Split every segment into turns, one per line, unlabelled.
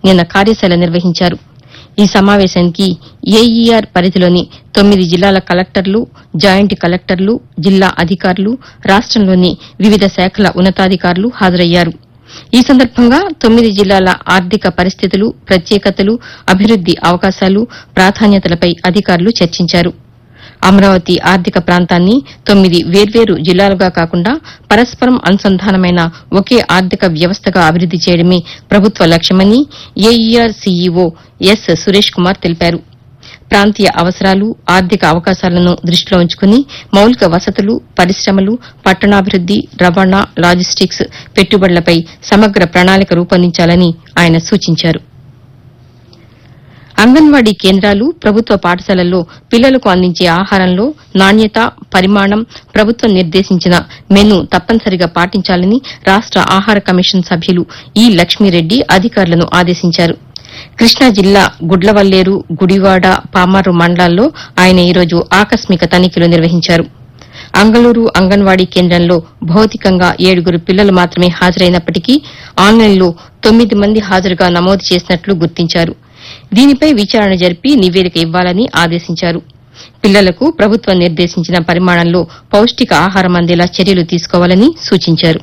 నిన్న కార్యశాల నిర్వహించారు ఈ సమావేశానికి ఏఈఆర్ పరిధిలోని తొమ్మిది జిల్లాల కలెక్టర్లు జాయింట్ కలెక్టర్లు జిల్లా అధికారులు రాష్టంలోని వివిధ శాఖల ఉన్నతాధికారులు హాజరయ్యారు ఈ సందర్భంగా తొమ్మిది జిల్లాల ఆర్థిక పరిస్థితులు ప్రత్యేకతలు అభివృద్ది అవకాశాలు ప్రాధాన్యతలపై అధికారులు చర్చించారు అమరావతి ఆర్థిక ప్రాంతాన్ని తొమ్మిది వేర్వేరు జిల్లాలుగా కాకుండా పరస్పరం అనుసంధానమైన ఒకే ఆర్థిక వ్యవస్థగా అభివృద్ది చేయడమే ప్రభుత్వ లక్ష్యమని AER CEO S Suresh Kumar తెలిపారు ప్రాంతీయ అవసరాలు ఆర్థిక అవకాశాలను దృష్టిలో ఉంచుకుని మౌలిక వసతులు పరిశ్రమలు పట్టణాభివృద్ది రవాణా లాజిస్టిక్స్ పెట్టుబడులపై సమగ్ర ప్రణాళిక రూపొందించాలని ఆయన సూచించారు అంగన్వాడీ కేంద్రాలు ప్రభుత్వ పాఠశాలల్లో పిల్లలకు అందించే ఆహారంలో నాణ్యత పరిమాణం ప్రభుత్వం నిర్దేశించిన మెను తప్పనిసరిగా పాటించాలని రాష్ట ఆహార కమిషన్ సభ్యులు ఈ లక్ష్మీరెడ్డి అధికారులను ఆదేశించారు కృష్ణా జిల్లా గుడ్లవల్లేరు గుడివాడ పామారు మండలాల్లో ఆయన ఈరోజు ఆకస్మిక తనిఖీలు నిర్వహించారు అంగళూరు అంగన్వాడీ కేంద్రంలో భౌతికంగా ఏడుగురు పిల్లలు మాత్రమే హాజరైనప్పటికీ ఆన్లైన్లో తొమ్మిది మంది హాజరుగా నమోదు చేసినట్లు గుర్తించారు దీనిపై విచారణ జరిపి నివేదిక ఇవ్వాలని ఆదేశించారు పిల్లలకు ప్రభుత్వం నిర్దేశించిన పరిమాణంలో పౌష్టిక ఆహారం అందేలా చర్యలు తీసుకోవాలని సూచించారు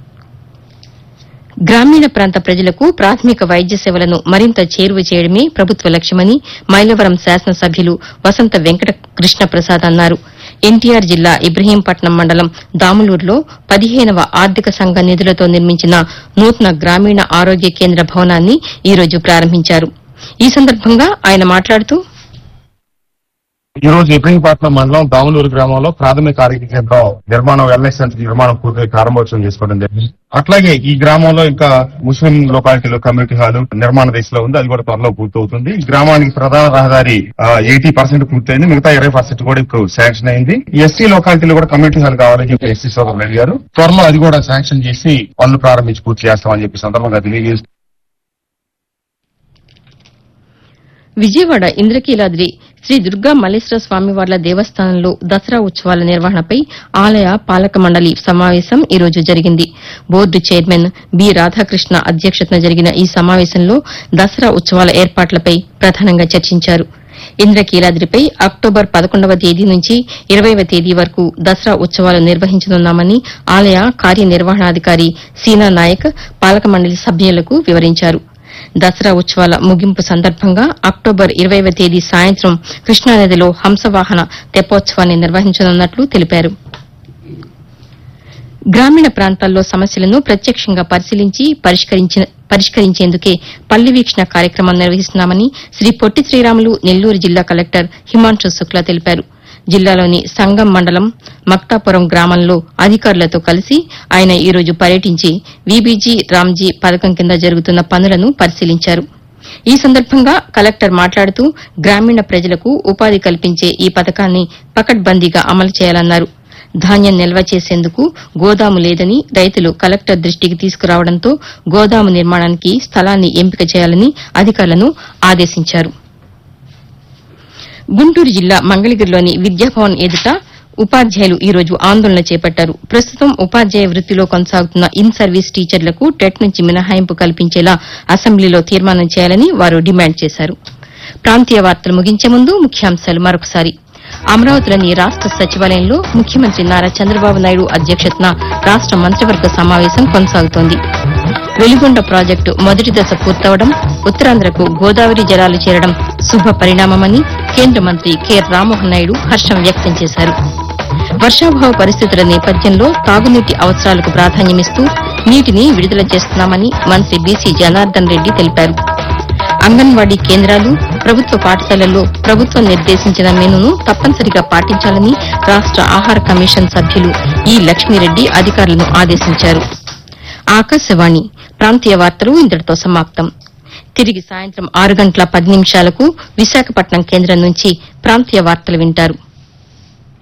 గ్రామీణ ప్రాంత ప్రజలకు ప్రాథమిక వైద్య సేవలను మరింత చేరువ చేయడమే ప్రభుత్వ లక్ష్యమని మైలవరం శాసనసభ్యులు వసంత వెంకట కృష్ణ ప్రసాద్ అన్నారు ఎన్టీఆర్ జిల్లా ఇబ్రహీంపట్నం మండలం దాములూరులో పదిహేనవ ఆర్థిక సంఘ నిధులతో నిర్మించిన నూతన గ్రామీణ ఆరోగ్య కేంద్ర భవనాన్ని ఈ రోజు ప్రారంభించారు ఈ సందర్భంగా ఆయన మాట్లాడుతూ
ఈ రోజు ఇబ్రహీంపట్నం మండలం దాములూరు గ్రామంలో ప్రాథమిక ఆరోగ్య కేంద్రం నిర్మాణం వెల్నెస్ సెంటర్ నిర్మాణం పూర్తి ప్రారంభోత్సవం చేసుకోవడం జరిగింది అట్లాగే ఈ గ్రామంలో ఇంకా ముస్లిం లొకాలిటీలో కమ్యూనిటీ హాల్ నిర్మాణ దశలో ఉంది అది కూడా త్వరలో పూర్తవుతుంది ఈ గ్రామానికి ప్రధాన రహదారి ఎయిటీ పర్సెంట్ పూర్తయింది మిగతా ఇరవై పర్సెంట్ కూడా ఇప్పుడు శాంక్షన్ అయింది ఎస్సీ లొకాలిటీలో కూడా కమ్యూనిటీ హాల్ కావాలని చెప్పి ఎస్సీ సోదరులు అడిగారు త్వరలో అది కూడా శాంక్షన్ చేసి పనులు ప్రారంభించి పూర్తి చేస్తామని చెప్పి సందర్భంగా తెలియజేస్తూ
విజయవాడ ఇంద్రకీలాద్రి శ్రీ దుర్గా మల్లేశ్వర స్వామివార్ల దేవస్థానంలో దసరా ఉత్సవాల నిర్వహణపై ఆలయ పాలక మండలి సమావేశం ఈ రోజు జరిగింది బోర్డు చైర్మన్ బి రాధాకృష్ణ అధ్యక్షతన జరిగిన ఈ సమావేశంలో దసరా ఉత్సవాల ఏర్పాట్లపై ప్రధానంగా చర్చించారు ఇంద్రకీలాద్రిపై అక్టోబర్ పదకొండవ తేదీ నుంచి ఇరవైవ తేదీ వరకు దసరా ఉత్సవాలు నిర్వహించనున్నామని ఆలయ కార్యనిర్వహణాధికారి సీనా నాయక్ పాలక మండలి సభ్యులకు వివరించారు దసరా ఉత్సవాల ముగింపు సందర్భంగా అక్టోబర్ ఇరవైవ తేదీ సాయంత్రం కృష్ణానదిలో హంసవాహన తెప్పోత్సవాన్ని నిర్వహించనున్నట్లు తెలిపారు గ్రామీణ ప్రాంతాల్లో సమస్యలను ప్రత్యక్షంగా పరిశీలించి పరిష్కరించిన పరిష్కరించేందుకే పల్లి వీక్షణ కార్యక్రమం నిర్వహిస్తున్నామని శ్రీ పొట్టి శ్రీరాములు నెల్లూరు జిల్లా కలెక్టర్ హిమాంశు శుక్లా తెలిపారు జిల్లాలోని సంగం మండలం మక్తాపురం గ్రామంలో అధికారులతో కలిసి ఆయన ఈ రోజు పర్యటించి వీబీజీ రామ్జీ పథకం కింద జరుగుతున్న పనులను పరిశీలించారు ఈ సందర్భంగా కలెక్టర్ మాట్లాడుతూ గ్రామీణ ప్రజలకు ఉపాధి కల్పించే ఈ పథకాన్ని పకడ్బందీగా అమలు చేయాలన్నారు ధాన్యం నిల్వ చేసేందుకు గోదాము లేదని రైతులు కలెక్టర్ దృష్టికి తీసుకురావడంతో గోదాము నిర్మాణానికి స్థలాన్ని ఎంపిక చేయాలని అధికారులను ఆదేశించారు గుంటూరు జిల్లా మంగళగిరిలోని విద్యాభవన్ ఎదుట ఉపాధ్యాయులు ఈ రోజు ఆందోళన చేపట్టారు ప్రస్తుతం ఉపాధ్యాయ వృత్తిలో కొనసాగుతున్న ఇన్ సర్వీస్ టీచర్లకు టెట్ నుంచి మినహాయింపు కల్పించేలా అసెంబ్లీలో తీర్మానం చేయాలని వారు డిమాండ్ చేశారు ప్రాంతీయ వార్తలు ముగించే ముందు ముఖ్యాంశాలు మరొకసారి అమరావతిలోని రాష్ట సచివాలయంలో ముఖ్యమంత్రి నారా చంద్రబాబు నాయుడు అధ్యక్షతన రాష్ట మంత్రివర్గ సమావేశం కొనసాగుతోంది వెలిగొండ ప్రాజెక్టు మొదటి దశ పూర్తవడం ఉత్తరాంధ్రకు గోదావరి జలాలు చేరడం శుభ పరిణామమని కేంద్ర మంత్రి కె రామ్మోహన్ నాయుడు హర్షం వ్యక్తం చేశారు వర్షాభావ పరిస్థితుల నేపథ్యంలో తాగునీటి అవసరాలకు ప్రాధాన్యమిస్తూ నీటిని విడుదల చేస్తున్నామని మంత్రి బీసీ జనార్దన్ రెడ్డి తెలిపారు అంగన్వాడీ కేంద్రాలు ప్రభుత్వ పాఠశాలల్లో ప్రభుత్వం నిర్దేశించిన మెనును తప్పనిసరిగా పాటించాలని రాష్ట ఆహార కమిషన్ సభ్యులు ఈ లక్ష్మీరెడ్డి అధికారులను ఆదేశించారు ఆకాశవాణి ప్రాంతీయ వార్తలు ఇంతటితో సమాప్తం తిరిగి సాయంత్రం ఆరు గంటల పది నిమిషాలకు విశాఖపట్నం కేంద్రం నుంచి ప్రాంతీయ వార్తలు వింటారు